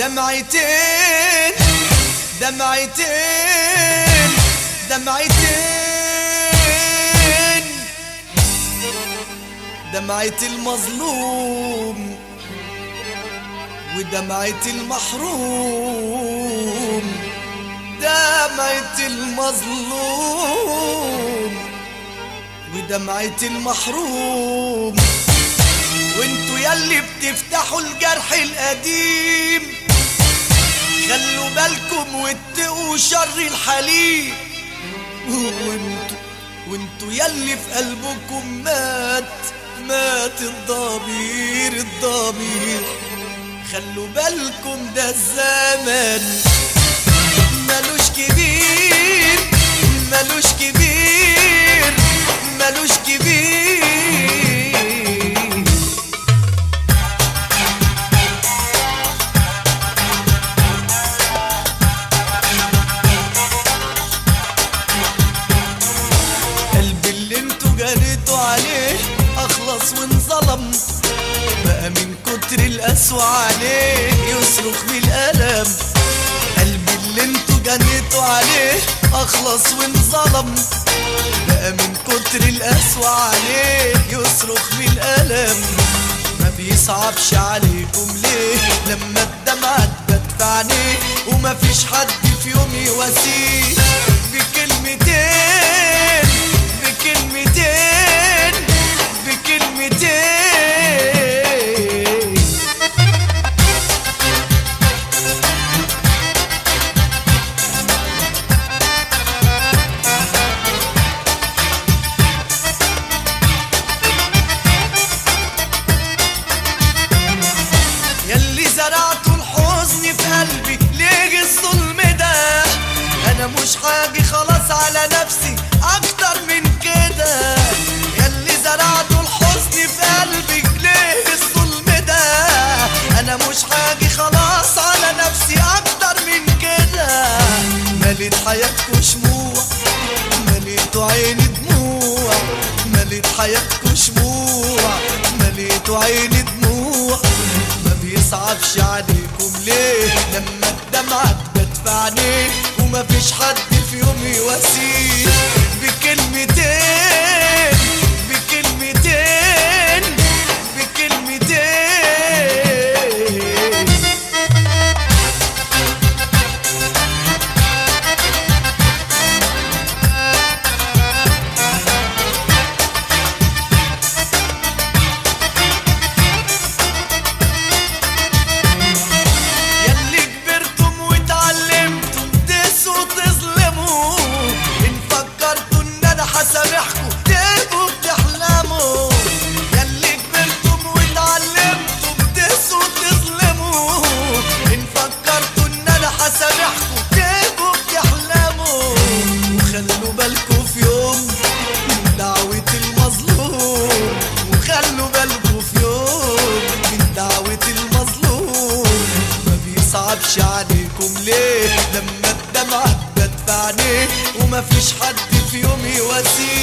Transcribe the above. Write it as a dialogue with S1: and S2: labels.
S1: دمعتين دمعتين دمعتين دمعة المظلوم ودمعة المحروم دمعة المظلوم ودمعة المحروم وانتوا يلي بتفتحوا الجرح القديم خلوا بالكم واتقوا شر الحليم وانتوا وانتوا يلي في قلبكم مات مات الضمير الضمير خلوا بالكم ده الزمن ملوش كبير ملوش كبير ملوش كبير قلبي اللي انتوا جريتوا عليه اخلص وانظلم بقى من كتر القسوة عليه يصرخ من الألم قلبي اللي انتوا جنيتوا عليه اخلص وانظلم بقى من كتر القسوة عليه يصرخ من الألم ما بيصعبش عليكم ليه لما الدمعة تبات في عينيه وما فيش حد في يوم يواسيه بكلمتين بكلمتين بكلمتين يلي زرعتوا الحزن في قلبي ليه الظلم ده انا مش حاجي خلاص على نفسي اكتر من كده يلي زرعتوا الحزن في قلبي ليه الظلم ده انا مش حاجي خلاص على نفسي اكتر من كده مليت حياتكوا شموع مليتوا عيني دموع مليت حياتكوا شموع مليتوا عيني دموع ما بيصعبش عليكم ليه لما الدمعة تبات في عينيه وما فيش حد في يوم يواسيه بكلمتين بكلمتين بكلمتين يلي كبرتم واتعلمتم تقسوا تظلموا ان فكرتوا ان انا هسامحكم تبقوا بتحلموا يلي كبرتم واتعلمتم تقسوا تظلموا ان فكرتوا ان انا هسامحكم تبقوا بتحلموا وخلوا بالكم في يوم من دعوة المظلوم وخلوا بالكم في يوم من دعوة المظلوم ما بيصعبش عليكم ليه لما الدمعة تبات في عينيه وما فيش حد في يوم يواسيه